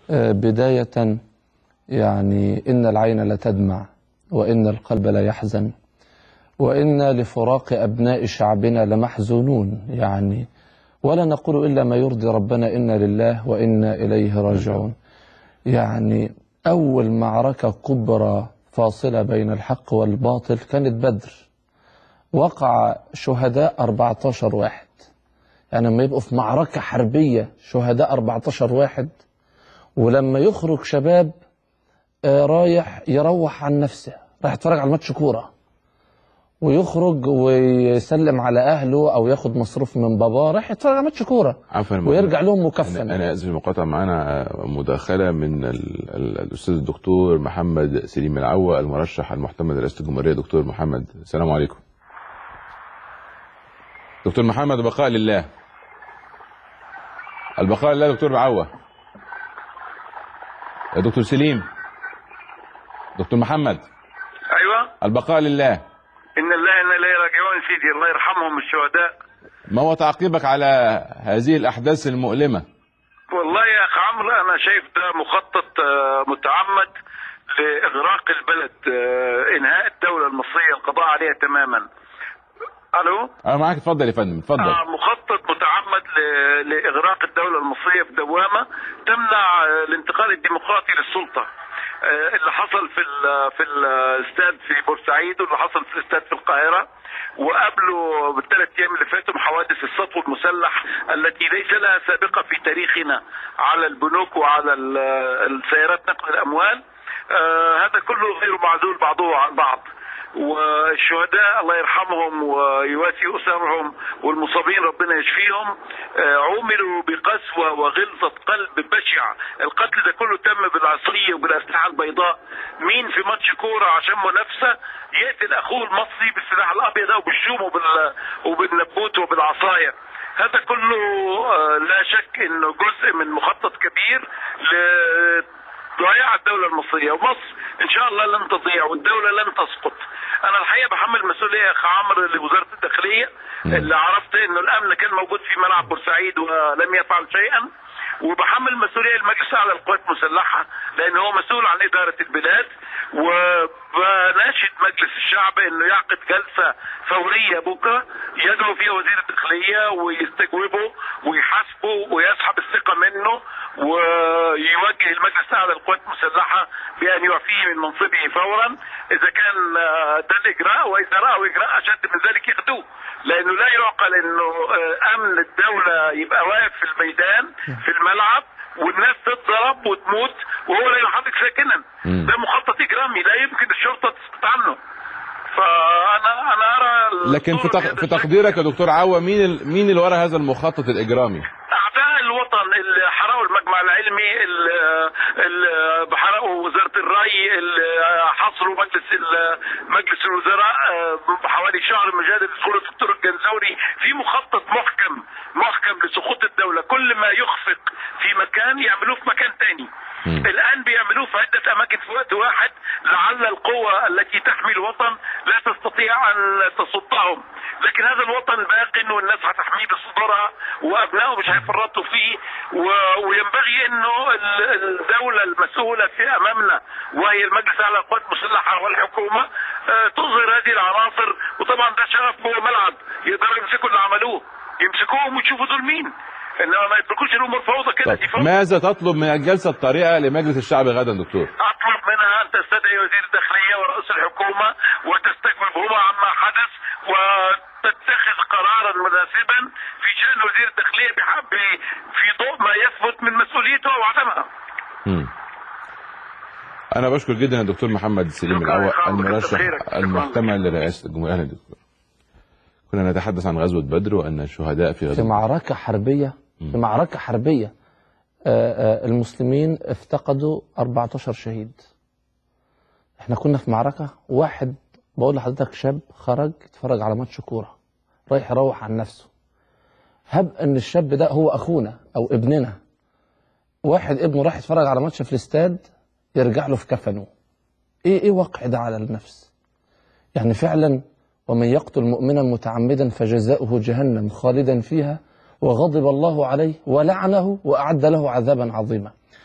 آه، بداية يعني إن العين لتدمع وإن القلب لا يحزن وإنا لفراق أبناء شعبنا لمحزونون يعني ولا نقول إلا ما يرضي ربنا إنا لله وإنا إليه راجعون يعني أول معركة كبرى فاصلة بين الحق والباطل كانت بدر وقع شهداء 14 واحد يعني لما يبقوا في معركة حربية شهداء 14 واحد ولما يخرج شباب آه، رايح يروح عن نفسه رايح يتفرج على ماتش كورة ويخرج ويسلم على أهله أو ياخد مصروف من باباه رايح يتفرج على ماتش كورة عفوا ويرجع لهم أنا, مكفن أنا آسف المقاطعة معانا مداخلة من ال... ال... الأستاذ الدكتور محمد سليم العوة المرشح المحتمل لرئاسة الجمهورية دكتور محمد السلام عليكم دكتور محمد بقاء لله البقاء لله دكتور العوة يا دكتور سليم دكتور محمد ايوه البقاء لله ان الله ان اليه راجعون سيدي الله يرحمهم الشهداء ما هو تعقيبك على هذه الأحداث المؤلمة والله يا اخ عمرو انا شايف ده مخطط آه، متعمد لاغراق البلد آه، انهاء الدوله المصريه القضاء عليها تماما الو أنا معاك اتفضل يا فندم اتفضل آه، مخطط متعمد ل- لاغراق الدوله المصريه في دوامه تمنع آه، الانتقال الديمقراطي للسلطه آه، اللي حصل في ال في الاستاد في بورسعيد واللي حصل في الاستاد في القاهره وقبله بالثلاث ايام اللي فاتوا حوادث السطو المسلح التي ليس لها سابقه في تاريخنا على البنوك وعلى ال- السيارات نقل الاموال آه، هذا كله غير معزول بعضه عن بعض والشهداء الله يرحمهم ويواسي اسرهم والمصابين ربنا يشفيهم آه، عوملوا بقسوه وغلظه قلب بشع القتل ده كله تم بالعصريه وبالاسلحه البيضاء مين في ماتش كوره عشان منافسه يقتل اخوه المصري بالسلاح الابيض او بالشوم وبال وبالنبوت وبالعصايه هذا كله آه، لا شك انه جزء من مخطط كبير ل ضياع الدولة المصرية ومصر إن شاء الله لن تضيع والدولة لن تسقط أنا الحقيقة بحمل مسؤولية يا أخ عمرو لوزارة الداخلية اللي عرفت إنه الأمن كان موجود في ملعب بورسعيد ولم يفعل شيئا وبحمل مسؤولية المجلس الأعلى للقوات المسلحة لأن هو مسؤول عن إدارة البلاد وبناشد مجلس الشعب إنه يعقد جلسة فورية بكرة يدعو فيها وزير الداخلية ويستجوبه ويحاسبه ويسحب الثقة منه ويوجه المجلس الأعلى للقوات المسلحة بأن يعفيه من منصبه فورا إذا كان آه، ده الإجراء وإذا رأوا إجراء أشد من ذلك ياخدوه لأنه لا يعقل إنه آه، أمن الدولة يبقى واقف في الميدان في الملعب والناس تتضرب وتموت وهو لا يحرك ساكنا مم. ده مخطط إجرامي لا يمكن الشرطة تسقط عنه فأنا أنا أرى لكن في, الصورة تق... بهذا في الشكل. تقديرك يا دكتور عوة مين ال... مين اللي ورا هذا المخطط الإجرامي أعداء الوطن اللي حرقوا المجمع العلمي اللي اللي حرقوا وزارة الري اللي حصروا مجلس ال- مجلس الوزراء آه، بحوالي شهر مجال دخول الدكتور الجنزوري في مخطط محكم محكم لسقوط الدولة كل ما يخفق في مكان يعملوه في مكان تاني مم. الآن بيعملوه في عدة أماكن في وقت واحد لعل القوة التي تحمي الوطن لا تستطيع أن تصدهم لكن هذا الوطن باق والناس هتحميه بصدورها وأبنائه مش هيفرطوا فيه و... وينبغي أنه ال- الدولة المسؤولة في أمامنا وهي المجلس الأعلى للقوات المسلحة والحكومة آه، تظهر هذه العناصر وطبعا ده شرف جوه الملعب يقدروا يمسكوا اللي عملوه يمسكوهم ويشوفوا دول مين انما ما يتركوش الامور فوضى كده طب دي فوضى ماذا تطلب من الجلسة الطارئة لمجلس الشعب غدا دكتور اطلب منها ان تستدعي وزير الداخليه ورئيس الحكومه وتستجوبهما عما حدث وتتخذ قرارا مناسبا في شان وزير الداخليه بحب في ضوء ما يثبت من مسؤوليته او عدمها. مم. أنا بشكر جدا الدكتور محمد سليم شكرا يا العوة خالد، كتر المرشح خيرك. شكرا. المحتمل لرئاسة الجمهورية أهلا دكتور كنا نتحدث عن غزوة بدر وأن الشهداء في في غزوة معركة حربية في معركة حربية آه، آه، المسلمين افتقدوا 14 شهيد احنا كنا في معركة واحد بقول لحضرتك شاب خرج يتفرج على ماتش كورة رايح يروح عن نفسه هب ان الشاب ده هو اخونا او ابننا واحد ابنه راح يتفرج على ماتش في الاستاد يرجع له في كفنه ايه ايه وقع ده على النفس يعني فعلا ومن يقتل مؤمنا متعمدا فجزاؤه جهنم خالدا فيها وغضب الله عليه ولعنه وأعد له عذابا عظيما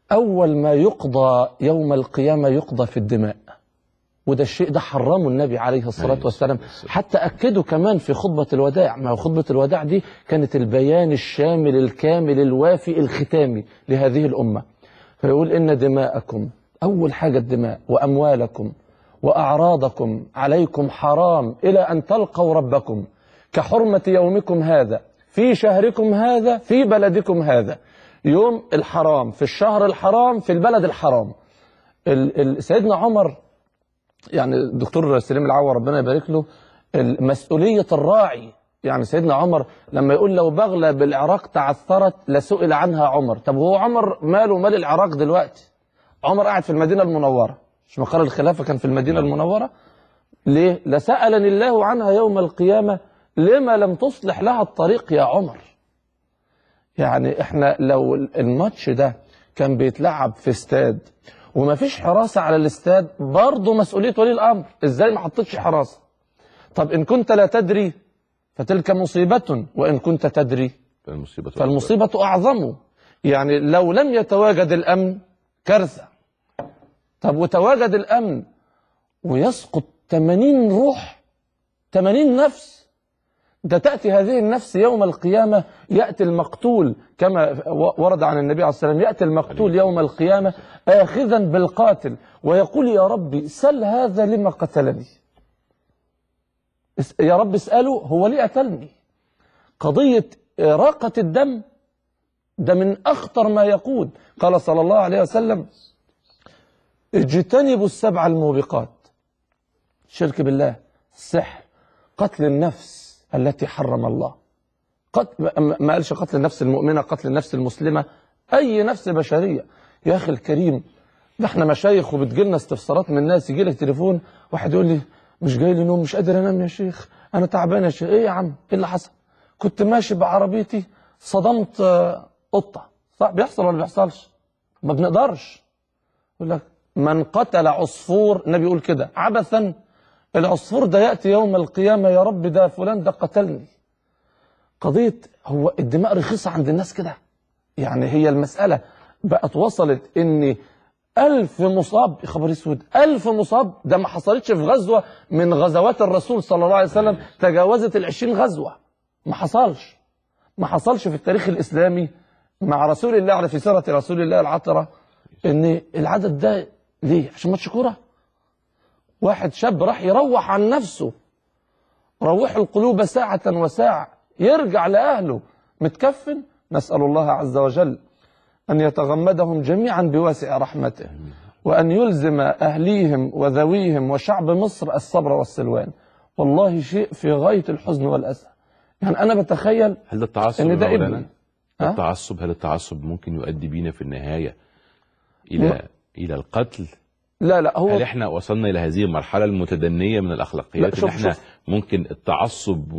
أول ما يقضى يوم القيامة يقضى في الدماء وده الشيء ده حرمه النبي عليه الصلاة عليه والسلام الصلاة والسلام. حتى أكدوا كمان في خطبة الوداع ما هو خطبة الوداع دي كانت البيان الشامل الكامل الوافي الختامي لهذه الأمة فيقول إن دماءكم أول حاجة الدماء وأموالكم وأعراضكم عليكم حرام إلى أن تلقوا ربكم كحرمة يومكم هذا في شهركم هذا في بلدكم هذا يوم الحرام في الشهر الحرام في البلد الحرام ال- ال- سيدنا عمر يعني الدكتور سليم العوا ربنا يبارك له مسؤولية الراعي يعني سيدنا عمر لما يقول لو بغلة بالعراق تعثرت لسئل عنها عمر طب هو عمر ماله مال العراق دلوقتي عمر قاعد في المدينة المنورة مش مقر الخلافة كان في المدينة المنورة ليه لسألني الله عنها يوم القيامة لما لم تصلح لها الطريق يا عمر يعني احنا لو الماتش ده كان بيتلعب في استاد وما فيش حراسة على الاستاد برضه مسؤولية ولي الأمر ازاي ما حطيتش حراسة طب إن كنت لا تدري فتلك مصيبة وإن كنت تدري فالمصيبة فالمصيبة أعظم يعني لو لم يتواجد الأمن كارثة طب وتواجد الأمن ويسقط 80 روح 80 نفس ده تأتي هذه النفس يوم القيامة يأتي المقتول كما ورد عن النبي عليه الصلاة والسلام يأتي المقتول يوم القيامة آخذا بالقاتل ويقول يا ربي سل هذا لما قتلني اس- يا رب اسأله هو ليه قتلني قضية إراقة الدم ده من أخطر ما يقود قال صلى الله عليه وسلم اجتنبوا السبع الموبقات شرك بالله السحر قتل النفس التي حرم الله قتل ما قالش قتل النفس المؤمنة قتل النفس المسلمة أي نفس بشرية يا أخي الكريم ده احنا مشايخ وبتجيلنا استفسارات من الناس يجي لك تليفون واحد يقول لي مش جاي لي نوم مش قادر انام يا شيخ انا تعبان يا شيخ ايه يا عم ايه اللي حصل كنت ماشي بعربيتي صدمت آه، قطه صح بيحصل ولا بيحصلش ما بنقدرش يقول لك من قتل عصفور النبي يقول كده عبثا العصفور ده ياتي يوم القيامه يا رب ده فلان ده قتلني قضيه هو الدماء رخيصه عند الناس كده يعني هي المسألة بقت وصلت ان ألف مصاب يا خبر اسود ألف مصاب ده ما حصلتش في غزوة من غزوات الرسول صلى الله عليه وسلم تجاوزت العشرين غزوة ما حصلش ما حصلش في التاريخ الإسلامي مع رسول الله على في سيرة رسول الله العطرة ان العدد ده ليه عشان ماتش كورة واحد شاب راح يروح عن نفسه روح القلوب ساعة وساعة يرجع لأهله متكفن نسأل الله عز وجل أن يتغمدهم جميعا بواسع رحمته وأن يلزم أهليهم وذويهم وشعب مصر الصبر والسلوان والله شيء في غاية الحزن والأسى يعني أنا بتخيل هل ده التعصب إن يا ده مولانا؟ ابني. ها؟ التعصب هل التعصب ممكن يؤدي بينا في النهاية إلى لا. إلى القتل؟ لا لا هو هل احنا وصلنا إلى هذه المرحلة المتدنية من لا، الأخلاقيات شوف- إن احنا شوف. ممكن التعصب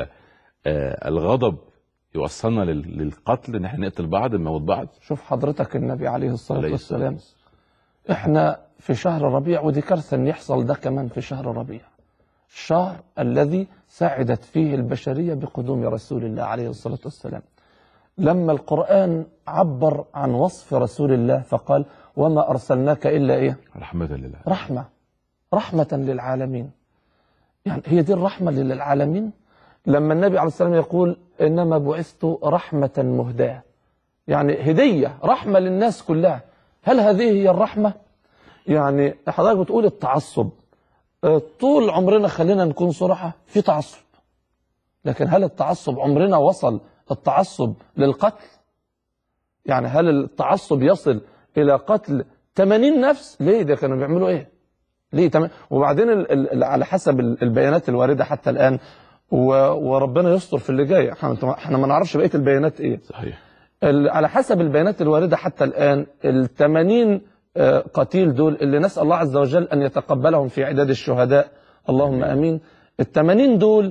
والغضب يوصلنا لل- للقتل إن احنا نقتل بعض نموت بعض؟ شوف حضرتك النبي عليه الصلاة عليه والسلام احنا في شهر ربيع ودي كارثة ان يحصل ده كمان في شهر ربيع الشهر الذي سعدت فيه البشرية بقدوم رسول الله عليه الصلاة والسلام لما القرآن عبر عن وصف رسول الله فقال وما أرسلناك إلا إيه رحمة لله رحمة رحمة للعالمين يعني هي دي الرحمة للعالمين لما النبي عليه السلام يقول إنما بعثت رحمة مهداة يعني هدية رحمة للناس كلها هل هذه هي الرحمة يعني حضرتك بتقول التعصب آه، طول عمرنا خلينا نكون صراحة في تعصب لكن هل التعصب عمرنا وصل التعصب للقتل يعني هل التعصب يصل إلى قتل 80 نفس ليه ده كانوا بيعملوا إيه ليه تمام وبعدين ال ال على حسب ال- البيانات الواردة حتى الآن و- وربنا يستر في اللي جاي احنا احنا ما نعرفش بقية البيانات ايه صحيح ال- على حسب البيانات الواردة حتى الآن ال 80 آه، قتيل دول اللي نسأل الله عز وجل أن يتقبلهم في عداد الشهداء اللهم أمين ال 80 دول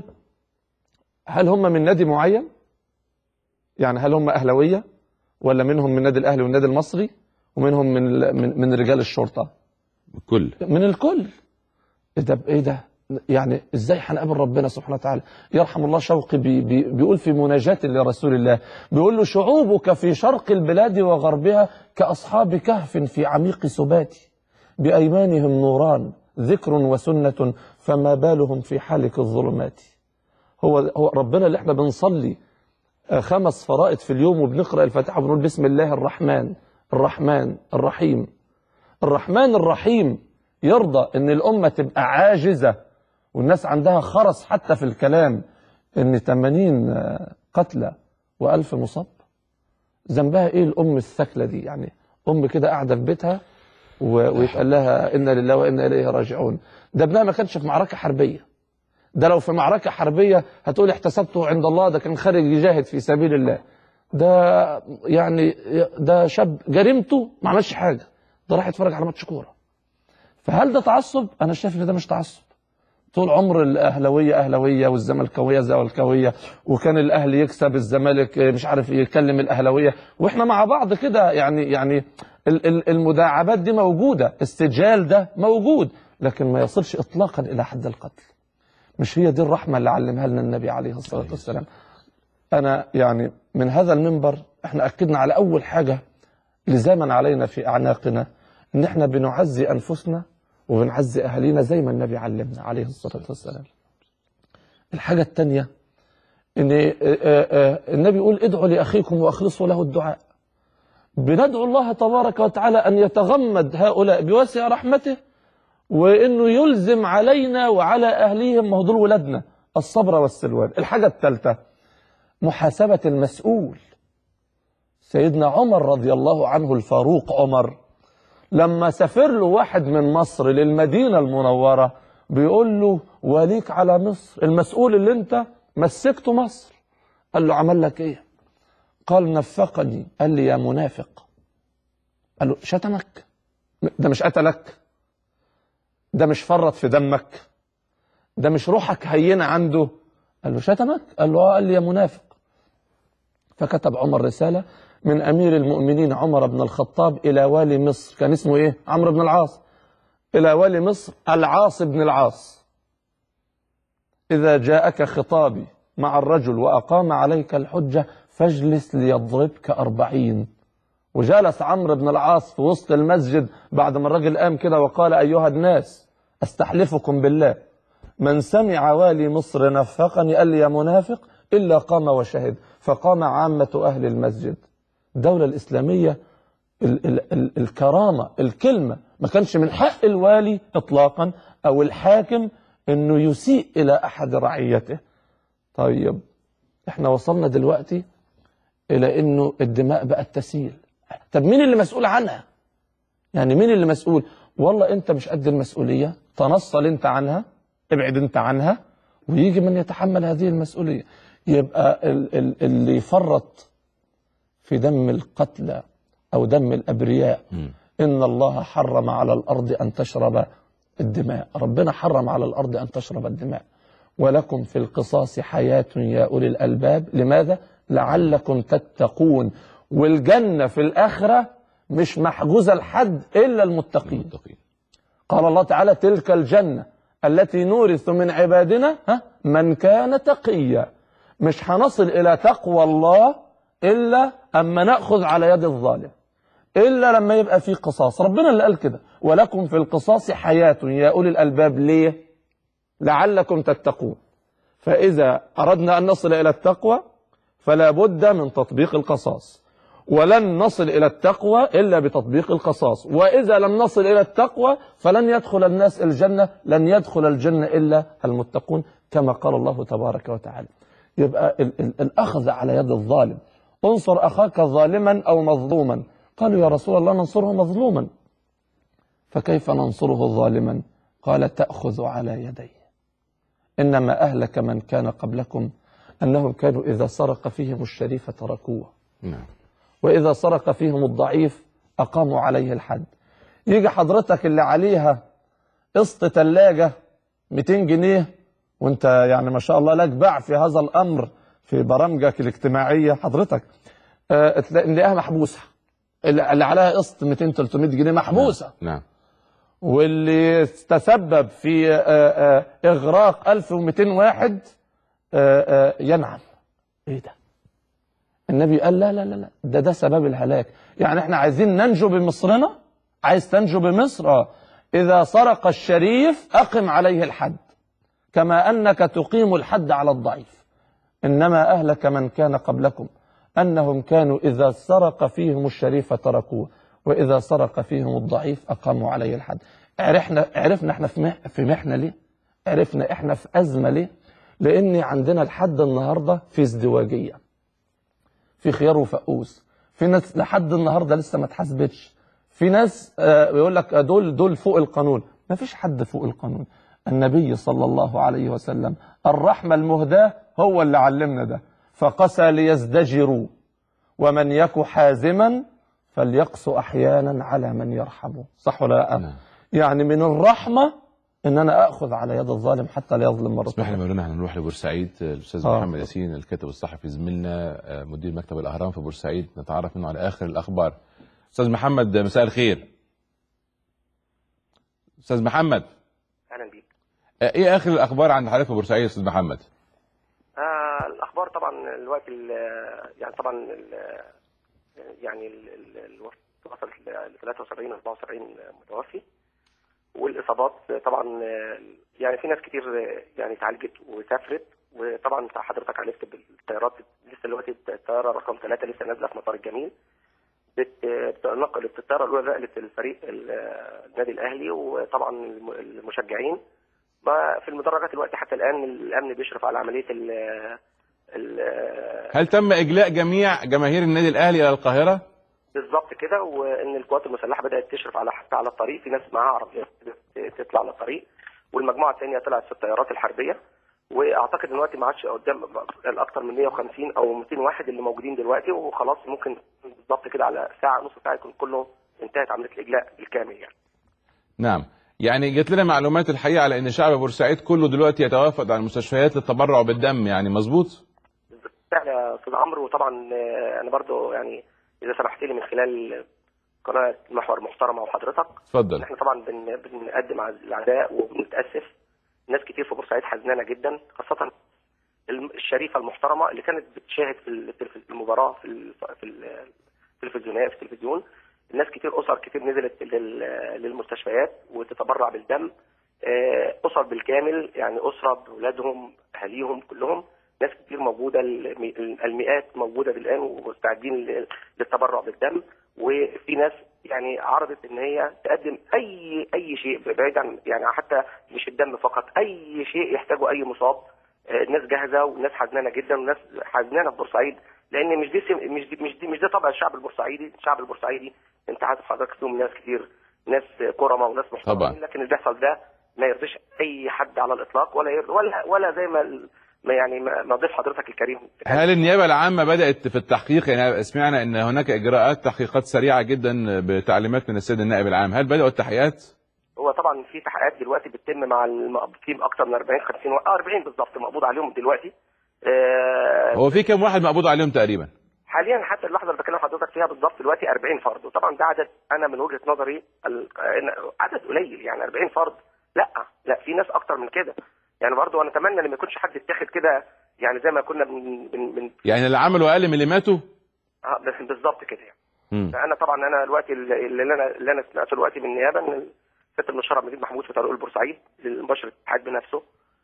هل هم من نادي معين؟ يعني هل هم أهلوية؟ ولا منهم من نادي الأهلي والنادي المصري؟ ومنهم من ال- من, من رجال الشرطة؟ كل من الكل إيه ده إيه ده؟ يعني ازاي هنقابل ربنا سبحانه وتعالى يرحم الله شوقي بي بي بيقول في مناجاة لرسول الله بيقول له شعوبك في شرق البلاد وغربها كأصحاب كهف في عميق سبات بأيمانهم نوران ذكر وسنة فما بالهم في حالك الظلمات هو هو ربنا اللي احنا بنصلي آه، خمس فرائض في اليوم وبنقرأ الفاتحة وبنقول بسم الله الرحمن الرحمن الرحيم الرحمن الرحيم يرضى ان الامه تبقى عاجزه والناس عندها خرس حتى في الكلام ان 80 قتلى و1000 مصاب ذنبها ايه الام الثكله دي يعني ام كده قاعده في بيتها و- ويتقال لها انا لله وانا اليه راجعون ده ابنها ما كانش في معركه حربيه ده لو في معركه حربيه هتقول احتسبته عند الله ده كان خارج يجاهد في سبيل الله ده يعني ده شاب جريمته ما عملش حاجه ده راح يتفرج على ماتش كوره فهل ده تعصب؟ انا شايف ان ده مش تعصب. طول عمر الاهلاويه اهلاويه والزملكاويه زملكاويه وكان الاهلي يكسب الزمالك مش عارف يكلم الاهلاويه واحنا مع بعض كده يعني يعني ال- ال- المداعبات دي موجوده، السجال ده موجود لكن ما يصلش اطلاقا الى حد القتل. مش هي دي الرحمه اللي علمها لنا النبي عليه الصلاه والسلام. انا يعني من هذا المنبر احنا اكدنا على اول حاجه لزاما علينا في اعناقنا ان احنا بنعزي انفسنا وبنعزي اهالينا زي ما النبي علمنا عليه الصلاه والسلام. الحاجه الثانيه ان آه، آه، النبي يقول ادعوا لاخيكم واخلصوا له الدعاء. بندعو الله تبارك وتعالى ان يتغمد هؤلاء بواسع رحمته وانه يلزم علينا وعلى اهليهم ما هو دول ولادنا الصبر والسلوان. الحاجه الثالثه محاسبه المسؤول. سيدنا عمر رضي الله عنه الفاروق عمر لما سافر له واحد من مصر للمدينة المنورة بيقول له وليك على مصر المسؤول اللي انت مسكته مصر قال له عمل لك ايه قال نفقني قال لي يا منافق قال له شتمك ده مش قتلك ده مش فرط في دمك ده مش روحك هينة عنده قال له شتمك قال له اه قال لي يا منافق فكتب عمر رسالة من أمير المؤمنين عمر بن الخطاب إلى والي مصر كان اسمه إيه؟ عمرو بن العاص إلى والي مصر العاص بن العاص إذا جاءك خطابي مع الرجل وأقام عليك الحجة فاجلس ليضربك أربعين وجلس عمرو بن العاص في وسط المسجد بعد ما الرجل قام كده وقال أيها الناس أستحلفكم بالله من سمع والي مصر نفقني قال لي يا منافق إلا قام وشهد فقام عامة أهل المسجد الدولة الإسلامية ال ال ال الكرامة الكلمة ما كانش من حق الوالي إطلاقا أو الحاكم أنه يسيء إلى أحد رعيته طيب احنا وصلنا دلوقتي إلى أنه الدماء بقت تسيل طب مين اللي مسؤول عنها يعني مين اللي مسؤول والله أنت مش قد المسؤولية تنصل أنت عنها ابعد أنت عنها ويجي من يتحمل هذه المسؤولية يبقى ال ال اللي يفرط في دم القتلى أو دم الأبرياء إن الله حرم على الأرض أن تشرب الدماء ربنا حرم على الأرض أن تشرب الدماء ولكم في القصاص حياة يا أولي الألباب لماذا؟ لعلكم تتقون والجنة في الآخرة مش محجوزة لحد إلا المتقين المتقين قال الله تعالى تلك الجنة التي نورث من عبادنا ها من كان تقيا مش هنصل إلى تقوى الله إلا أما نأخذ على يد الظالم إلا لما يبقى في قصاص ربنا اللي قال كده ولكم في القصاص حياة يا أولي الألباب ليه لعلكم تتقون فإذا أردنا أن نصل إلى التقوى فلا بد من تطبيق القصاص ولن نصل إلى التقوى إلا بتطبيق القصاص وإذا لم نصل إلى التقوى فلن يدخل الناس الجنة لن يدخل الجنة إلا المتقون كما قال الله تبارك وتعالى يبقى ال ال الأخذ على يد الظالم انصر أخاك ظالما أو مظلوما قالوا يا رسول الله ننصره مظلوما فكيف ننصره ظالما قال تأخذ على يديه إنما أهلك من كان قبلكم أنهم كانوا إذا سرق فيهم الشريف تركوه نعم وإذا سرق فيهم الضعيف أقاموا عليه الحد يجي حضرتك اللي عليها قسط ثلاجة 200 جنيه وانت يعني ما شاء الله لك باع في هذا الأمر في برامجك الاجتماعية حضرتك آه، تلاقي- نلاقيها محبوسة اللي اللي عليها قسط 200 300 جنيه محبوسة نعم واللي تسبب في آه، آه، اغراق 1200 واحد آه، آه، ينعم ايه ده النبي قال لا لا لا لا ده ده سبب الهلاك يعني احنا عايزين ننجو بمصرنا عايز تنجو بمصر آه. اذا سرق الشريف اقم عليه الحد كما انك تقيم الحد على الضعيف انما اهلك من كان قبلكم انهم كانوا اذا سرق فيهم الشريف تركوه واذا سرق فيهم الضعيف اقاموا عليه الحد عرفنا عرفنا احنا في مح- في محنه ليه عرفنا احنا في ازمه ليه لان عندنا لحد النهارده في ازدواجيه في خيار وفقوس في ناس لحد النهارده لسه ما اتحاسبتش في ناس آه، بيقول لك دول دول فوق القانون ما فيش حد فوق القانون النبي صلى الله عليه وسلم الرحمة المهداة هو اللي علمنا ده فقسى ليزدجروا ومن يك حازما فليقسو أحيانا على من يرحمه صح ولا لا نعم. يعني من الرحمة ان انا اخذ على يد الظالم حتى لا يظلم مرة اسمح لي مولانا هنروح لبورسعيد الاستاذ آه. محمد ياسين الكاتب الصحفي زميلنا آه، مدير مكتب الاهرام في بورسعيد نتعرف منه على اخر الاخبار استاذ محمد مساء الخير استاذ محمد اهلا بيك آه، ايه اخر الاخبار عند حضرتك في بورسعيد يا استاذ محمد آه الاخبار طبعا الوقت ال- يعني طبعا ال- يعني ال- ال- الوفاة وصلت ل 73 74 متوفي والاصابات طبعا آه، يعني في ناس كتير آه، يعني اتعالجت وسافرت وطبعا انت حضرتك عرفت بالطيارات لسه دلوقتي الطياره رقم ثلاثه لسه نازله في مطار الجميل بت- بتنقلت الطياره الاولى نقلت الفريق ال- النادي الاهلي وطبعا الم- المشجعين ما في المدرجات دلوقتي حتى الان الامن بيشرف على عمليه ال ال هل تم اجلاء جميع جماهير النادي الاهلي الى القاهره بالظبط كده وان القوات المسلحه بدات تشرف على حتى على الطريق في ناس معاها عربيات بت- تطلع على الطريق والمجموعه الثانيه طلعت في الطيارات الحربيه واعتقد ان دلوقتي ما عادش قدام الاكثر من 150 او 200 واحد اللي موجودين دلوقتي وخلاص ممكن بالظبط كده على ساعه نص ساعه يكون كله انتهت عمليه الاجلاء بالكامل يعني نعم يعني جت لنا معلومات الحقيقه على ان شعب بورسعيد كله دلوقتي يتوافد على المستشفيات للتبرع بالدم يعني مظبوط بالفعل يا استاذ عمرو وطبعا آه، انا برضو يعني اذا سمحت لي من خلال قناه محور محترمه وحضرتك اتفضل احنا طبعا بن بنقدم عز- العزاء وبنتاسف ناس كتير في بورسعيد حزنانه جدا خاصه الم- الشريفه المحترمه اللي كانت بتشاهد في التلف- المباراه في ال- في ال- التلفزيونات في التلفزيون الناس كتير اسر كتير نزلت لل- للمستشفيات وتتبرع بالدم آه، اسر بالكامل يعني اسره باولادهم اهاليهم كلهم ناس كتير موجوده المي- المئات موجوده الان ومستعدين ل- للتبرع بالدم وفي ناس يعني عرضت ان هي تقدم اي اي شيء بعيد عن يعني حتى مش الدم فقط اي شيء يحتاجه اي مصاب آه، الناس جاهزه والناس حزنانه جدا والناس حزنانه في بورسعيد لان مش دي سم- مش دي مش دي مش ده طبع الشعب البورسعيدي الشعب البورسعيدي انت عارف حضرتك فيهم ناس كتير ناس كرمه وناس محترمين طبعا. لكن اللي بيحصل ده ما يرضيش اي حد على الاطلاق ولا يرضي ولا ولا زي ما ما يعني ما ما ضيف حضرتك الكريم هل النيابه العامه بدات في التحقيق يعني سمعنا ان هناك اجراءات تحقيقات سريعه جدا بتعليمات من السيد النائب العام هل بداوا التحقيقات هو طبعا في تحقيقات دلوقتي بتتم مع المقبوضين اكتر من 40 50 و- اه 40 بالظبط مقبوض عليهم دلوقتي آه، هو في كم واحد مقبوض عليهم تقريبا حاليا حتى اللحظه اللي بكلم حضرتك فيها بالظبط دلوقتي 40 فرد وطبعا ده عدد انا من وجهه نظري ال- إن عدد قليل يعني 40 فرد لا لا في ناس اكتر من كده يعني برضو انا اتمنى ان ما يكونش حد اتاخد كده يعني زي ما كنا من من, من يعني اللي عملوا اقل من اللي ماتوا آه، بس بالظبط كده يعني مم. فانا طبعا انا دلوقتي اللي اللي انا اللي انا سمعته دلوقتي من النيابه ان سياده المشرع مجيد محمود في طريق البورسعيد للمباشر الاتحاد بنفسه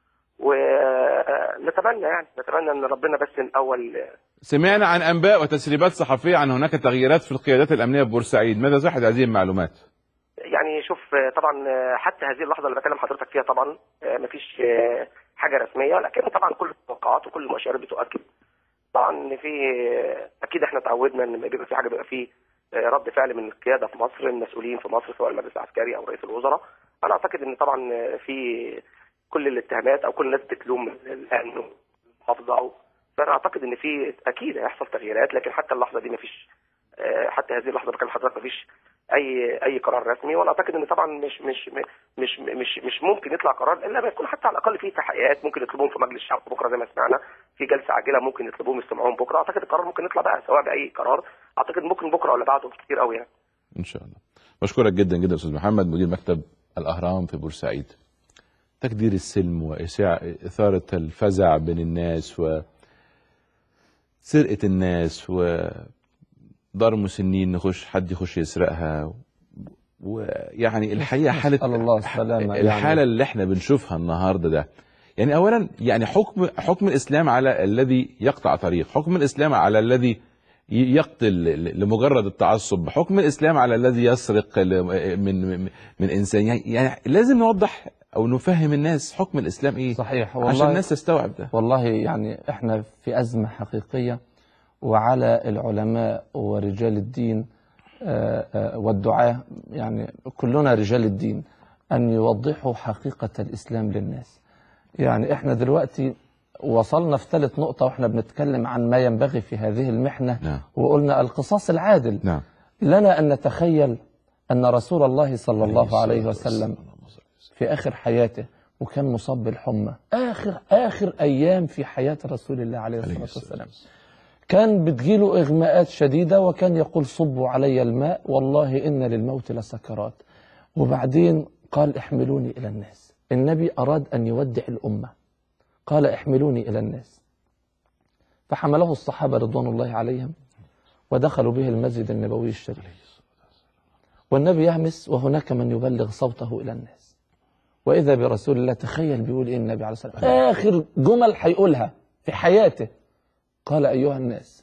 ونتمنى يعني نتمنى ان ربنا بس الاول سمعنا عن انباء وتسريبات صحفيه عن هناك تغييرات في القيادات الامنيه في بورسعيد ماذا صحه هذه المعلومات يعني شوف طبعا حتى هذه اللحظه اللي بكلم حضرتك فيها طبعا مفيش حاجه رسميه لكن طبعا كل التوقعات وكل المؤشرات بتؤكد طبعا ان في اكيد احنا اتعودنا ان لما بيبقى في حاجه بيبقى في رد فعل من القياده في مصر المسؤولين في مصر سواء المجلس العسكري او رئيس الوزراء انا اعتقد ان طبعا في كل الاتهامات او كل الناس بتلوم الامن والمحافظه او فانا اعتقد ان في اكيد هيحصل تغييرات لكن حتى اللحظه دي مفيش حتى هذه اللحظه بكلم حضرتك مفيش اي اي قرار رسمي وانا اعتقد ان طبعا مش مش مش مش مش ممكن يطلع قرار الا لما يكون حتى على الاقل في تحقيقات ممكن يطلبوهم في مجلس الشعب بكره زي ما سمعنا في جلسه عاجله ممكن يطلبوهم يستمعوهم بكره اعتقد القرار ممكن يطلع بقى سواء باي قرار اعتقد ممكن بكره ولا بعده كتير قوي يعني ان شاء الله بشكرك جدا جدا استاذ محمد مدير مكتب الاهرام في بورسعيد تكدير السلم واثاره الفزع بين الناس و سرقه الناس ودار مسنين نخش حد يخش يسرقها ويعني الحقيقه حاله نسأل الله السلامة يعني. الحاله اللي احنا بنشوفها النهارده ده يعني اولا يعني حكم حكم الاسلام على الذي يقطع طريق حكم الاسلام على الذي ي- يقتل ل- لمجرد التعصب حكم الاسلام على الذي يسرق ل- من من, من انسان يعني, يعني لازم نوضح او نفهم الناس حكم الاسلام ايه صحيح عشان والله الناس تستوعب ده والله يعني احنا في أزمة حقيقية وعلى العلماء ورجال الدين آه، آه، والدعاة يعني كلنا رجال الدين أن يوضحوا حقيقة الإسلام للناس يعني احنا دلوقتي وصلنا في ثالث نقطة واحنا بنتكلم عن ما ينبغي في هذه المحنة نعم وقلنا القصاص العادل نعم لنا أن نتخيل أن رسول الله صلى الله عليه وسلم في آخر حياته وكان مصاب بالحمى آخر آخر أيام في حياة رسول الله عليه الصلاة والسلام كان بتجيله إغماءات شديدة وكان يقول صبوا علي الماء والله إن للموت لسكرات وبعدين قال احملوني إلى الناس النبي أراد أن يودع الأمة قال احملوني إلى الناس فحمله الصحابة رضوان الله عليهم ودخلوا به المسجد النبوي الشريف والنبي يهمس وهناك من يبلغ صوته إلى الناس وإذا برسول الله تخيل بيقول إيه النبي عليه الصلاة والسلام آخر جمل هيقولها في حياته قال أيها الناس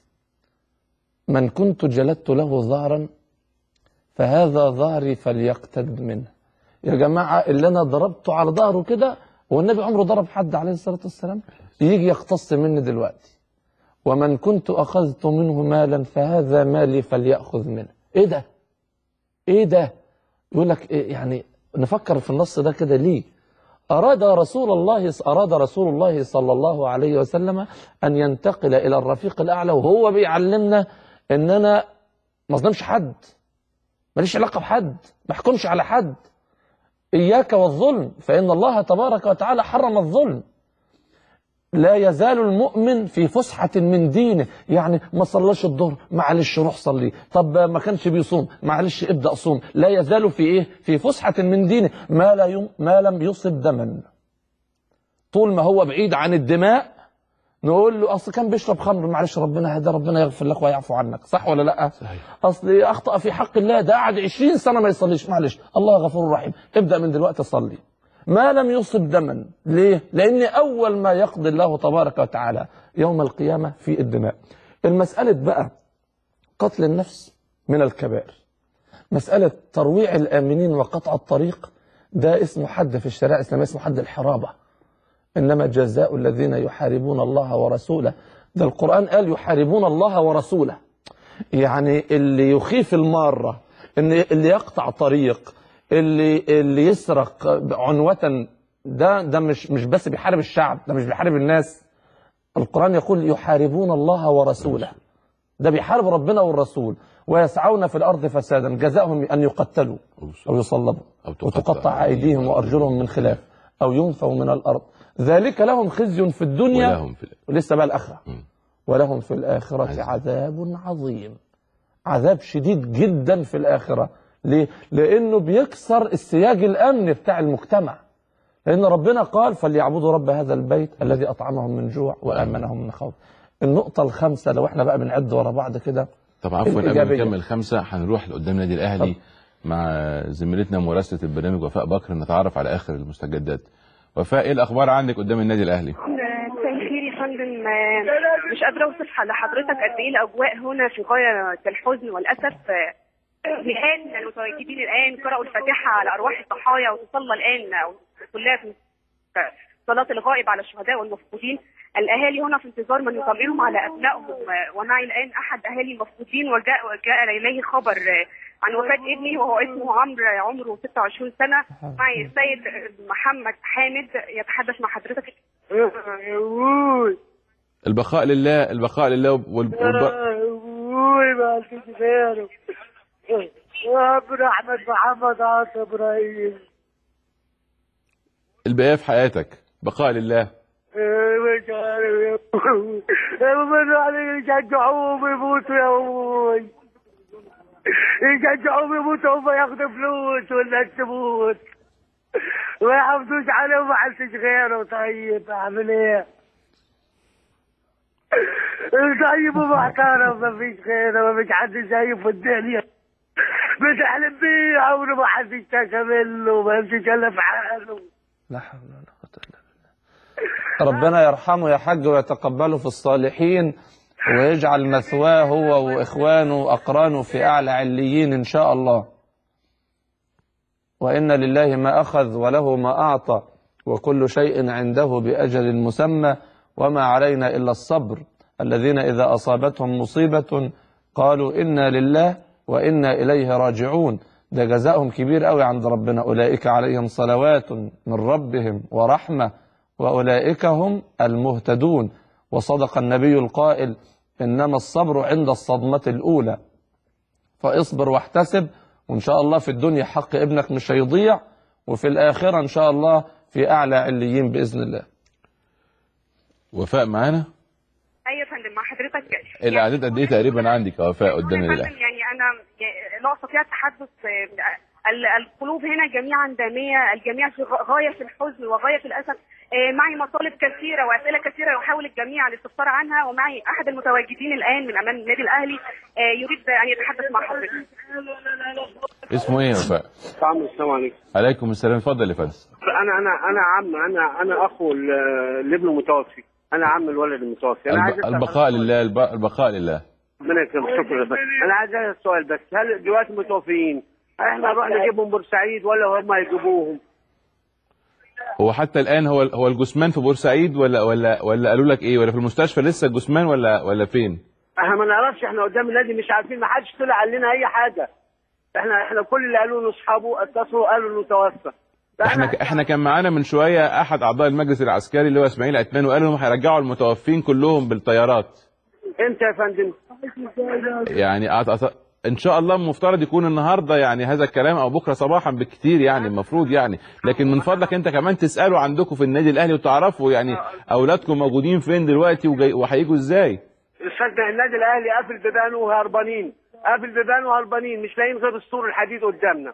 من كنت جلدت له ظهرا فهذا ظهري فليقتد منه يا جماعة اللي أنا ضربته على ظهره كده والنبي عمره ضرب حد عليه الصلاة والسلام يجي يقتص مني دلوقتي ومن كنت أخذت منه مالا فهذا مالي فليأخذ منه إيه ده إيه ده يقول لك إيه يعني نفكر في النص ده كده ليه أراد رسول الله أراد رسول الله صلى الله عليه وسلم أن ينتقل إلى الرفيق الأعلى وهو بيعلمنا إن أنا ما أظلمش حد ماليش علاقة بحد ما احكمش على حد إياك والظلم فإن الله تبارك وتعالى حرم الظلم لا يزال المؤمن في فسحة من دينه يعني ما صلاش الظهر معلش روح صلي طب ما كانش بيصوم معلش ابدأ صوم لا يزال في ايه في فسحة من دينه ما, لا يم ما لم يصب دما طول ما هو بعيد عن الدماء نقول له اصل كان بيشرب خمر معلش ربنا هدى ربنا يغفر لك ويعفو عنك صح ولا لا صحيح اصل اخطا في حق الله ده قعد 20 سنه ما يصليش معلش الله غفور رحيم ابدا من دلوقتي صلي ما لم يصب دما ليه لان اول ما يقضي الله تبارك وتعالى يوم القيامه في الدماء المساله بقى قتل النفس من الكبائر مساله ترويع الامنين وقطع الطريق ده اسمه حد في الشريعه الاسلاميه اسمه حد الحرابه انما جزاء الذين يحاربون الله ورسوله ده القران قال يحاربون الله ورسوله يعني اللي يخيف المارة ان اللي يقطع طريق اللي اللي يسرق عنوة ده ده مش مش بس بيحارب الشعب ده مش بيحارب الناس القرآن يقول يحاربون الله ورسوله ده بيحارب ربنا والرسول ويسعون في الأرض فسادا جزاؤهم أن يقتلوا أو يصلبوا أو وتقطع أيديهم وأرجلهم من خلاف أو ينفوا من الأرض ذلك لهم خزي في الدنيا ولهم في ولسه بقى الآخرة مم. ولهم في الآخرة عظيم. عذاب عظيم عذاب شديد جدا في الآخرة ليه؟ لأنه بيكسر السياج الأمني بتاع المجتمع لأن ربنا قال فليعبدوا رب هذا البيت الذي أطعمهم من جوع وآمنهم من خوف النقطة الخامسة لو احنا بقى بنعد ورا بعض كده طب عفوا قبل ما الإيجابية. نكمل خمسة هنروح لقدام النادي الأهلي مع زميلتنا مراسلة البرنامج وفاء بكر نتعرف على آخر المستجدات وفاء إيه الأخبار عندك قدام النادي الأهلي؟ مساء الخير يا فندم آه، مش قادرة أوصف لحضرتك قد إيه الأجواء هنا في غاية الحزن والأسف آه، الآن المتواجدين الآن قرأوا الفاتحة على أرواح الضحايا وتصلى الآن أو كلها في صلاة الغائب على الشهداء والمفقودين الأهالي هنا في انتظار من يطمئنهم على أبنائهم آه، ومعي الآن أحد أهالي المفقودين وجاء جاء إليه خبر آه، عن وفاة ابني وهو اسمه عمرو آه، عمره 26 سنة معي السيد محمد حامد يتحدث مع حضرتك البقاء لله البقاء لله وال... والب... ابوي ما كنت غيره وابن احمد محمد عاصم ابراهيم البقاء في حياتك بقاء لله مش عارف يا ابوي من علي يشجعوهم يموتوا يا ابوي يشجعوهم يموتوا هم ياخدوا فلوس ولا تموت ما يحافظوش عليه وما حدش غيره طيب اعمل ايه؟ طيب ومحترم ما فيش غيره ما فيش حد زيه في الدنيا بتحلم بيه عمره ما حد اشتكى منه ما يمشيش الا في حاله لا حول ولا قوة إلا بالله ربنا يرحمه يا حاج ويتقبله في الصالحين ويجعل مثواه هو وإخوانه وأقرانه في أعلى عليين إن شاء الله وإن لله ما أخذ وله ما أعطى وكل شيء عنده بأجل مسمى وما علينا إلا الصبر الذين إذا أصابتهم مصيبة قالوا إنا لله وإنا إليه راجعون ده جزاؤهم كبير قوي عند ربنا أولئك عليهم صلوات من ربهم ورحمة وأولئك هم المهتدون وصدق النبي القائل إنما الصبر عند الصدمة الأولى فاصبر واحتسب وإن شاء الله في الدنيا حق ابنك مش هيضيع وفي الآخرة إن شاء الله في أعلى عليين بإذن الله وفاء معانا ايوه يا فندم مع حضرتك الاعداد قد ايه تقريبا عندك يا وفاء قدام والله يا الله فندم يعني انا لا استطيع التحدث آه، ال- القلوب هنا جميعا داميه الجميع في غ- غايه في الحزن وغايه في الاسف آه، معي مطالب كثيره واسئله كثيره يحاول الجميع الاستفسار عنها ومعي احد المتواجدين الان من امام النادي الاهلي آه، يريد ان يتحدث مع حضرتك اسمه ايه يا وفاء طعم السلام عليكم عليكم السلام اتفضل يا فندم انا انا انا عم انا انا اخو ال- لابنه متوفي انا عم الولد المتوفي انا عايز الب- أسأل البقاء لله الب- البقاء لله ربنا يكرمك شكرا بس انا عايز اسال سؤال بس هل دلوقتي متوفيين احنا نروح نجيبهم بورسعيد ولا هم يجيبوهم؟ هو حتى الان هو هو الجثمان في بورسعيد ولا ولا ولا قالوا لك ايه ولا في المستشفى لسه الجثمان ولا ولا فين احنا ما نعرفش احنا قدام النادي مش عارفين ما حدش طلع قال لنا اي حاجه احنا احنا كل اللي قالوا له اصحابه اتصلوا قالوا انه توفى احنا احنا كان معانا من شويه احد اعضاء المجلس العسكري اللي هو اسماعيل عثمان وقال انهم هيرجعوا المتوفين كلهم بالطيارات امتى يا فندم؟ يعني أعت- أعت- ان شاء الله المفترض يكون النهارده يعني هذا الكلام او بكره صباحا بالكثير يعني المفروض يعني لكن من فضلك انت كمان تسالوا عندكم في النادي الاهلي وتعرفوا يعني اولادكم موجودين فين دلوقتي وجاي- وهيجوا ازاي صدق النادي الاهلي قافل بيبانه وهربانين قافل بيبانه وهربانين مش لاقيين غير السور الحديد قدامنا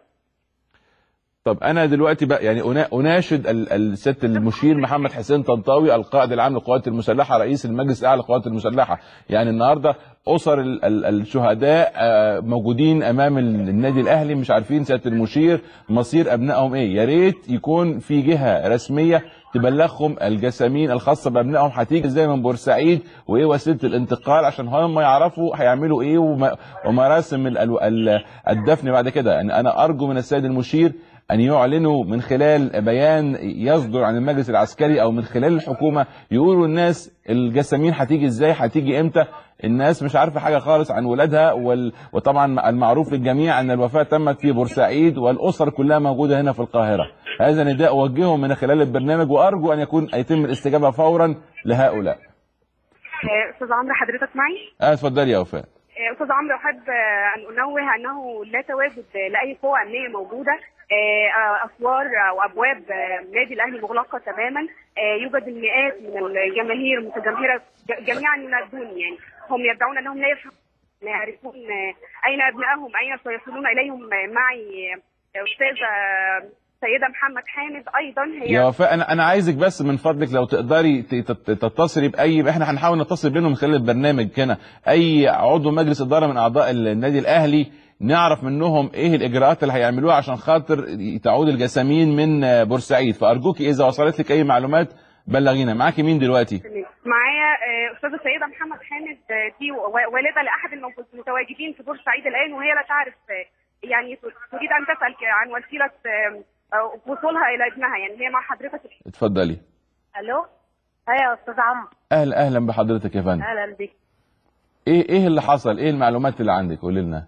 طب انا دلوقتي بقى يعني أنا- اناشد ال- الست المشير محمد حسين طنطاوي القائد العام للقوات المسلحه رئيس المجلس الاعلى للقوات المسلحه يعني النهارده اسر ال- ال- الشهداء آه، موجودين امام ال- النادي الاهلي مش عارفين سياده المشير مصير ابنائهم ايه يا ريت يكون في جهه رسميه تبلغهم الجسامين الخاصه بابنائهم هتيجي ازاي من بورسعيد وايه وسيله الانتقال عشان هم يعرفوا هيعملوا ايه وما- ومراسم ال- ال- ال- الدفن بعد كده يعني انا ارجو من السيد المشير ان يعلنوا من خلال بيان يصدر عن المجلس العسكري او من خلال الحكومه يقولوا الناس الجسامين هتيجي ازاي هتيجي امتى الناس مش عارفه حاجه خالص عن ولادها وال... وطبعا المعروف للجميع ان الوفاه تمت في بورسعيد والاسر كلها موجوده هنا في القاهره هذا نداء اوجهه من خلال البرنامج وارجو ان يكون يتم الاستجابه فورا لهؤلاء آه، استاذ عمرو حضرتك معي اه اتفضلي يا وفاء آه، استاذ عمرو احب آه، ان انوه انه لا تواجد آه، لاي قوه امنيه موجوده آه، آه، اسوار او ابواب آه، النادي الاهلي مغلقه تماما آه، يوجد المئات من الجماهير المتجمهره ج- جميعا ينادون يعني هم يدعون انهم لا يفهمون لا يعرفون آه، اين ابنائهم اين سيصلون اليهم آه، معي آه، استاذه سيده محمد حامد ايضا هي يا وفاء انا انا عايزك بس من فضلك لو تقدري ت- تت- تتصلي باي احنا هنحاول نتصل بينهم من خلال البرنامج هنا اي عضو مجلس اداره من اعضاء النادي الاهلي نعرف منهم ايه الاجراءات اللي هيعملوها عشان خاطر تعود الجسامين من آه، بورسعيد فارجوك اذا وصلت لك اي معلومات بلغينا معاكي مين دلوقتي معايا آه، استاذه سيده محمد حامد آه، دي و- والده لاحد الموجود- المتواجدين في بورسعيد الان وهي لا تعرف آه، يعني تريد ان تسال ك- عن وسيله آه، آه، وصولها الى ابنها يعني هي مع حضرتك اتفضلي الو هيا يا استاذ عمرو اهلا اهلا بحضرتك يا فندم اهلا بك ايه ايه اللي حصل ايه المعلومات اللي عندك قولي لنا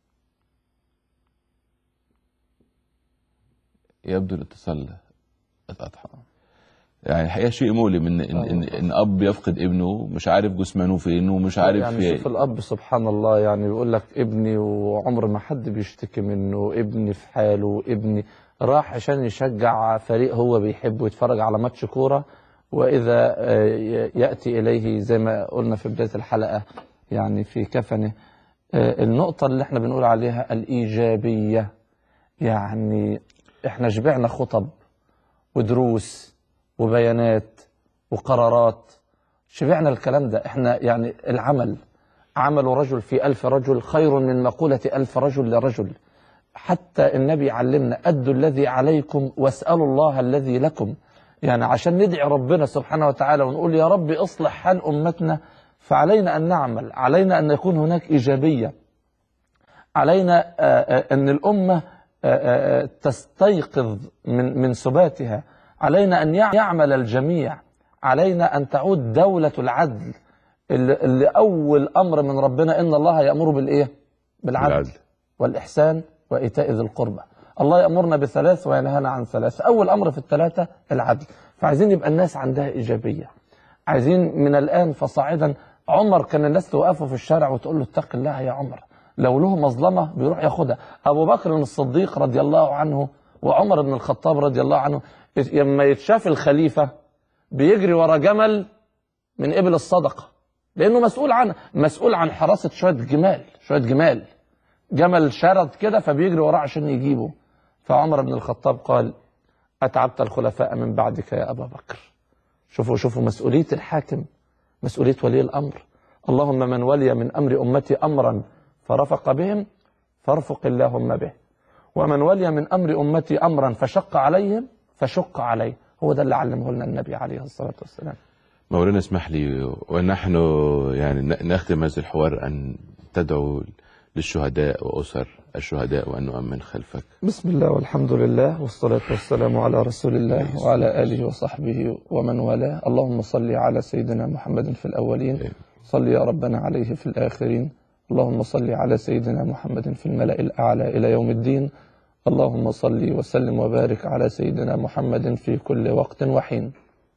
يبدو الاتصال اتقطع يعني الحقيقه شيء مؤلم ان ان, إن, إن اب يفقد ابنه مش عارف جثمانه فين ومش عارف يعني شوف الاب سبحان الله يعني بيقول لك ابني وعمر ما حد بيشتكي منه ابني في حاله ابني راح عشان يشجع فريق هو بيحبه يتفرج على ماتش كوره واذا آه، ياتي اليه زي ما قلنا في بدايه الحلقه يعني في كفنه آه، النقطه اللي احنا بنقول عليها الايجابيه يعني احنا شبعنا خطب ودروس وبيانات وقرارات شبعنا الكلام ده احنا يعني العمل عمل رجل في ألف رجل خير من مقولة ألف رجل لرجل حتى النبي علمنا أدوا الذي عليكم واسألوا الله الذي لكم يعني عشان ندعي ربنا سبحانه وتعالى ونقول يا رب اصلح حال أمتنا فعلينا أن نعمل علينا أن يكون هناك إيجابية علينا آه، آه، أن الأمة آه، آه، تستيقظ من من سباتها علينا أن يع- يعمل الجميع علينا أن تعود دولة العدل اللي اللي أول أمر من ربنا إن الله يأمر بالإيه؟ بالعدل بالعدل. والإحسان وإيتاء ذي القربى الله يأمرنا بثلاث وينهانا عن ثلاث أول أمر في الثلاثة العدل فعايزين يبقى الناس عندها إيجابية عايزين من الآن فصاعدا عمر كان الناس توقفه في الشارع وتقول له اتق الله يا عمر لو له مظلمة بيروح ياخدها أبو بكر الصديق رضي الله عنه وعمر بن الخطاب رضي الله عنه لما يتشاف الخليفة بيجري ورا جمل من إبل الصدقة لأنه مسؤول عن مسؤول عن حراسة شوية جمال شوية جمال جمل شرد كده فبيجري وراه عشان يجيبه فعمر بن الخطاب قال أتعبت الخلفاء من بعدك يا أبا بكر شوفوا شوفوا مسؤولية الحاكم مسؤولية ولي الأمر اللهم من ولي من أمر أمتي أمرا فرفق بهم فارفق اللهم به ومن ولي من أمر أمتي أمرا فشق عليهم فشق عليه هو ده اللي علمه لنا النبي عليه الصلاة والسلام مولانا اسمح لي ونحن يعني ن- نختم هذا الحوار أن تدعو للشهداء وأسر الشهداء وأن نؤمن خلفك بسم الله والحمد لله والصلاة والسلام على رسول الله وعلى آله وصحبه ومن والاه اللهم صل على سيدنا محمد في الأولين صل يا ربنا عليه في الآخرين اللهم صل على سيدنا محمد في الملأ الأعلى إلى يوم الدين اللهم صل وسلم وبارك على سيدنا محمد في كل وقت وحين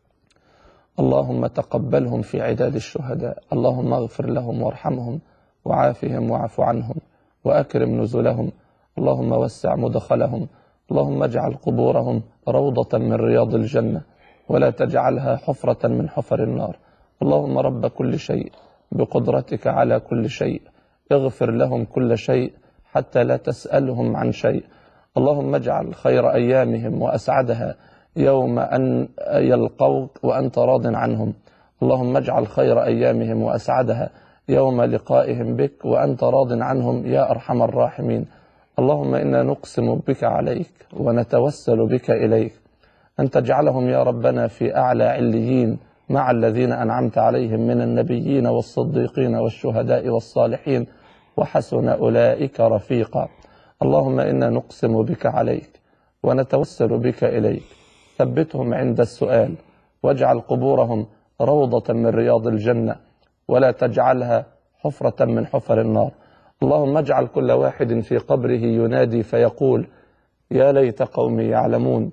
اللهم تقبلهم في عداد الشهداء اللهم اغفر لهم وارحمهم وعافهم واعف عنهم وأكرم نزلهم اللهم وسع مدخلهم اللهم اجعل قبورهم روضة من رياض الجنة ولا تجعلها حفرة من حفر النار اللهم رب كل شيء بقدرتك على كل شيء اغفر لهم كل شيء حتى لا تسألهم عن شيء اللهم اجعل خير أيامهم وأسعدها يوم أن يلقوك وأنت راض عنهم اللهم اجعل خير أيامهم وأسعدها يوم لقائهم بك وأنت راض عنهم يا أرحم الراحمين اللهم إنا نقسم بك عليك ونتوسل بك إليك أن تجعلهم يا ربنا في أعلى عليين مع الذين أنعمت عليهم من النبيين والصديقين والشهداء والصالحين وحسن أولئك رفيقا اللهم إنا نقسم بك عليك ونتوسل بك إليك ثبتهم عند السؤال واجعل قبورهم روضة من رياض الجنة ولا تجعلها حفرة من حفر النار اللهم اجعل كل واحد في قبره ينادي فيقول يا ليت قومي يعلمون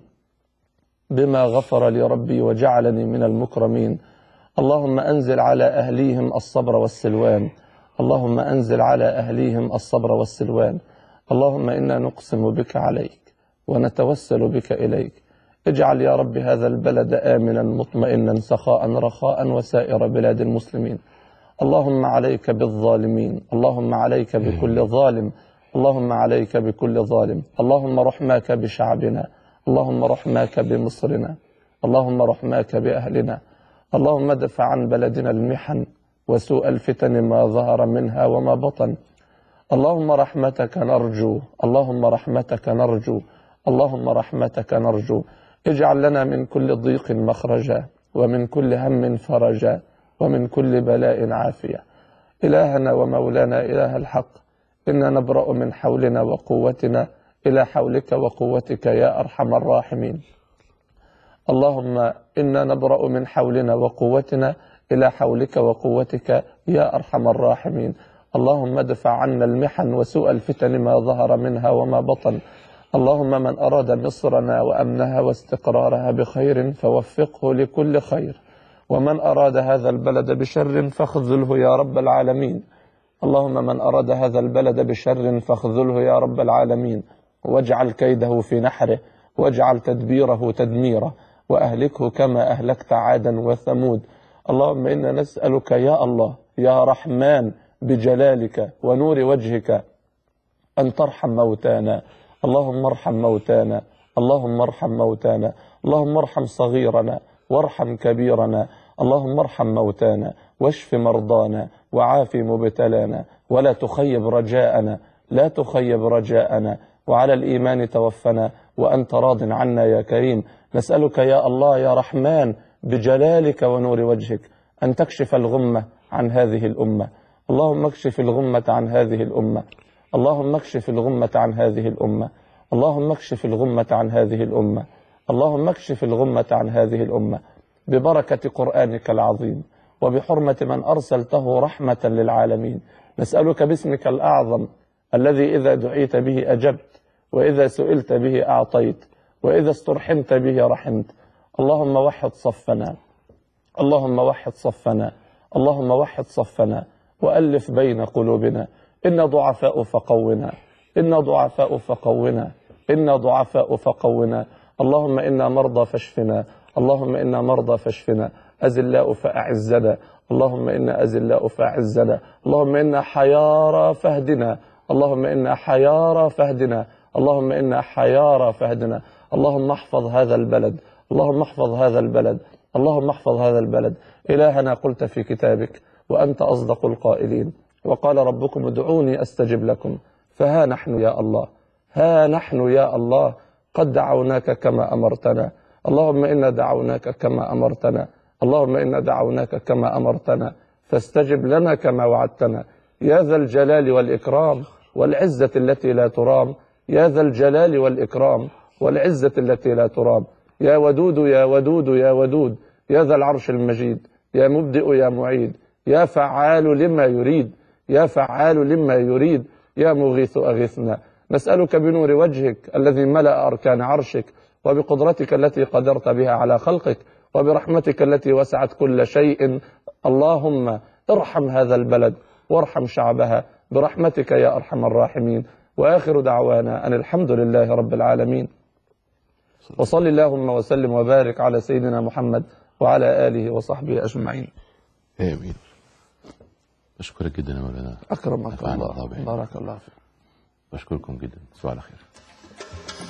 بما غفر لي ربي وجعلني من المكرمين اللهم انزل على اهليهم الصبر والسلوان اللهم انزل على اهليهم الصبر والسلوان اللهم انا نقسم بك عليك ونتوسل بك اليك اجعل يا رب هذا البلد امنا مطمئنا سخاء رخاء وسائر بلاد المسلمين اللهم عليك بالظالمين اللهم عليك بكل ظالم اللهم عليك بكل ظالم اللهم رحماك بشعبنا اللهم رحماك بمصرنا اللهم رحماك بأهلنا اللهم ادفع عن بلدنا المحن وسوء الفتن ما ظهر منها وما بطن اللهم رحمتك نرجو اللهم رحمتك نرجو اللهم رحمتك نرجو اجعل لنا من كل ضيق مخرجا ومن كل هم فرجا ومن كل بلاء عافية إلهنا ومولانا إله الحق إنا نبرأ من حولنا وقوتنا إلى حولك وقوتك يا أرحم الراحمين اللهم إنا نبرأ من حولنا وقوتنا إلى حولك وقوتك يا أرحم الراحمين اللهم ادفع عنا المحن وسوء الفتن ما ظهر منها وما بطن اللهم من أراد مصرنا وأمنها واستقرارها بخير فوفقه لكل خير ومن أراد هذا البلد بشر فاخذله يا رب العالمين اللهم من أراد هذا البلد بشر فاخذله يا رب العالمين واجعل كيده في نحره واجعل تدبيره تدميره وأهلكه كما أهلكت عادا وثمود اللهم إنا نسألك يا الله يا رحمن بجلالك ونور وجهك أن ترحم موتانا اللهم ارحم موتانا اللهم ارحم موتانا اللهم ارحم صغيرنا وارحم كبيرنا اللهم ارحم موتانا واشف مرضانا وعاف مبتلانا ولا تخيب رجاءنا لا تخيب رجاءنا وعلى الإيمان توفنا وأنت راض عنا يا كريم نسألك يا الله يا رحمن بجلالك ونور وجهك أن تكشف الغمة عن هذه الأمة اللهم اكشف الغمة عن هذه الأمة اللهم اكشف الغمة عن هذه الأمة اللهم اكشف الغمة عن هذه الأمة اللهم اكشف الغمة عن هذه الأمة ببركة قرآنك العظيم وبحرمة من أرسلته رحمة للعالمين نسألك باسمك الأعظم الذي إذا دعيت به أجبت وإذا سئلت به أعطيت وإذا استرحمت به رحمت اللهم وحد صفنا اللهم وحد صفنا اللهم وحد صفنا وألف بين قلوبنا إن ضعفاء فقونا إن ضعفاء فقونا إن ضعفاء فقونا اللهم إنا مرضى فاشفنا اللهم إنا مرضى فاشفنا أزلاء فأعزنا اللهم إنا أزلاء فأعزنا اللهم إنا حيارى فاهدنا اللهم إنا حيارى فاهدنا اللهم إنا حيارى فاهدنا اللهم احفظ هذا البلد اللهم احفظ هذا البلد اللهم احفظ هذا البلد إلهنا قلت في كتابك وأنت أصدق القائلين وقال ربكم ادعوني أستجب لكم فها نحن يا الله ها نحن يا الله قد دعوناك كما أمرتنا اللهم إنا دعوناك كما أمرتنا اللهم إنا دعوناك كما أمرتنا فاستجب لنا كما وعدتنا يا ذا الجلال والإكرام والعزة التي لا ترام يا ذا الجلال والإكرام والعزة التي لا ترام يا ودود يا ودود يا ودود يا ذا العرش المجيد يا مبدئ يا معيد يا فعال لما يريد يا فعال لما يريد يا مغيث أغثنا نسألك بنور وجهك الذي ملأ أركان عرشك وبقدرتك التي قدرت بها على خلقك وبرحمتك التي وسعت كل شيء اللهم ارحم هذا البلد وارحم شعبها برحمتك يا أرحم الراحمين وآخر دعوانا أن الحمد لله رب العالمين وصل اللهم وسلم وبارك على سيدنا محمد وعلى آله وصحبه أجمعين آمين بشكرك جدا يا مولانا أكرمك نفعنا الله الله به. بارك الله فيك بشكركم جدا تصبحوا على خير